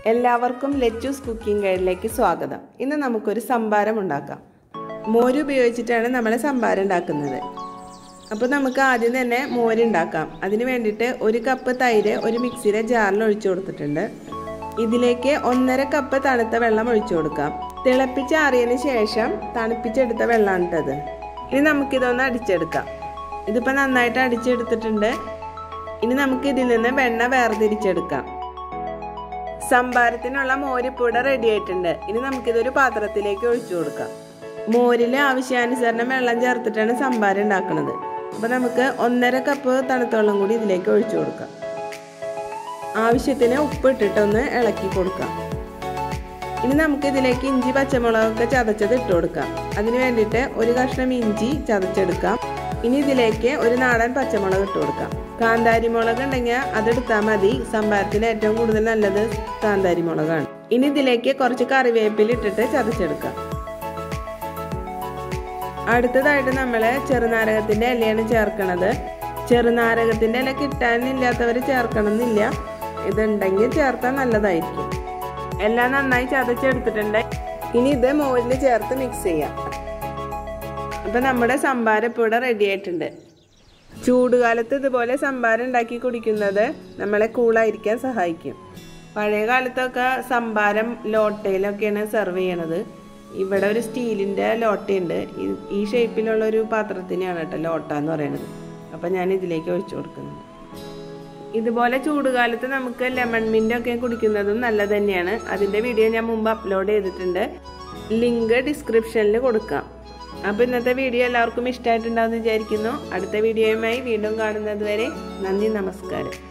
എല്ലാവർക്കും ലെച്ചൂസ് കുക്കിംഗ് ഗൈഡിലേക്ക് സ്വാഗതം ഇന്ന് നമുക്കൊരു സംഭാരം ഉണ്ടാക്കാം മോര് ഉപയോഗിച്ചിട്ടാണ് നമ്മൾ സംഭാരം ഉണ്ടാക്കുന്നത് അപ്പോൾ നമുക്ക് ആദ്യം തന്നെ മോര് ഉണ്ടാക്കാം അതിന് വേണ്ടിയിട്ട് ഒരു കപ്പ് തൈര് ഒരു മിക്സിയുടെ ജാറിൽ ഒഴിച്ചു കൊടുത്തിട്ടുണ്ട് ഇതിലേക്ക് ഒന്നര കപ്പ് തണുത്ത വെള്ളം ഒഴിച്ചു കൊടുക്കാം തിളപ്പിച്ചാറിയതിന് ശേഷം തണുപ്പിച്ചെടുത്ത വെള്ളമാണിട്ടത് ഇനി നമുക്കിതൊന്ന് അടിച്ചെടുക്കാം ഇതിപ്പോൾ നന്നായിട്ട് അടിച്ചെടുത്തിട്ടുണ്ട് ഇനി നമുക്ക് ഇതിൽ നിന്ന് വെണ്ണ വേർതിരിച്ചെടുക്കാം സംഭാരത്തിനുള്ള മോരിപ്പൂട റെഡി ആയിട്ടുണ്ട് ഇനി നമുക്കിതൊരു പാത്രത്തിലേക്ക് ഒഴിച്ചു കൊടുക്കാം മോരിൽ ആവശ്യാനുസരണം വെള്ളം ചേർത്തിട്ടാണ് സംഭാരം ഉണ്ടാക്കുന്നത് അപ്പോൾ നമുക്ക് ഒന്നര കപ്പ് തണുത്ത വെള്ളം കൂടി ഇതിലേക്ക് ഒഴിച്ചു കൊടുക്കാം ആവശ്യത്തിന് ഉപ്പ് ഇട്ടിട്ടൊന്ന് ഇളക്കി കൊടുക്കാം ഇനി നമുക്ക് ഇതിലേക്ക് ഇഞ്ചി പച്ചമുളകൊക്കെ ചതച്ചത് ഇട്ട് കൊടുക്കാം അതിന് വേണ്ടിയിട്ട് ഒരു കഷ്ണം ഇഞ്ചി ചതച്ചെടുക്കാം ഇനി ഇതിലേക്ക് ഒരു നാടൻ പച്ചമുളക് ഇട്ട് കൊടുക്കാം കാന്താരി മുളക് ഉണ്ടെങ്കിൽ അതെടുത്താൽ മതി സംഭാരത്തിന് ഏറ്റവും കൂടുതൽ നല്ലത് കാന്താരി മുളകാണ് ഇനി ഇതിലേക്ക് കുറച്ച് കറിവേപ്പില ഇട്ടിട്ട് ചതച്ചെടുക്കാം അടുത്തതായിട്ട് നമ്മൾ ചെറുനാരകത്തിന്റെ ഇലയാണ് ചേർക്കണത് ചെറുനാരകത്തിന്റെ ഇല കിട്ടാനില്ലാത്തവർ ചേർക്കണമെന്നില്ല ഇതുണ്ടെങ്കിൽ ചേർത്താൽ നല്ലതായിരിക്കും എല്ലാം നന്നായി ചതച്ചെടുത്തിട്ടുണ്ട് ഇനി ഇത് മോരിൽ ചേർത്ത് മിക്സ് ചെയ്യാം അപ്പൊ നമ്മുടെ സംഭാരം ഇപ്പോൾ ഇവിടെ റെഡി ആയിട്ടുണ്ട് ചൂടുകാലത്ത് ഇതുപോലെ സംഭാരം ഉണ്ടാക്കി കുടിക്കുന്നത് നമ്മളെ കൂളായിരിക്കാൻ സഹായിക്കും പഴയ കാലത്തൊക്കെ സംഭാരം ലോട്ടയിലൊക്കെയാണ് സെർവ് ചെയ്യണത് ഇവിടെ ഒരു സ്റ്റീലിൻ്റെ ലോട്ടയുണ്ട് ഈ ഷേപ്പിലുള്ള ഒരു പാത്രത്തിനെയാണ് കേട്ടോ ലോട്ട എന്ന് പറയുന്നത് അപ്പം ഞാൻ ഇതിലേക്ക് ഒഴിച്ചു കൊടുക്കുന്നത് ഇതുപോലെ ചൂടുകാലത്ത് നമുക്ക് ലെമൺ മിൻ്റ് ഒക്കെ കുടിക്കുന്നതും നല്ലത് തന്നെയാണ് അതിൻ്റെ വീഡിയോ ഞാൻ മുമ്പ് അപ്ലോഡ് ചെയ്തിട്ടുണ്ട് ലിങ്ക് ഡിസ്ക്രിപ്ഷനിൽ കൊടുക്കാം അപ്പോൾ ഇന്നത്തെ വീഡിയോ എല്ലാവർക്കും ഇഷ്ടമായിട്ടുണ്ടാവുമെന്ന് വിചാരിക്കുന്നു അടുത്ത വീഡിയോയുമായി വീണ്ടും കാണുന്നത് വരെ നന്ദി നമസ്കാരം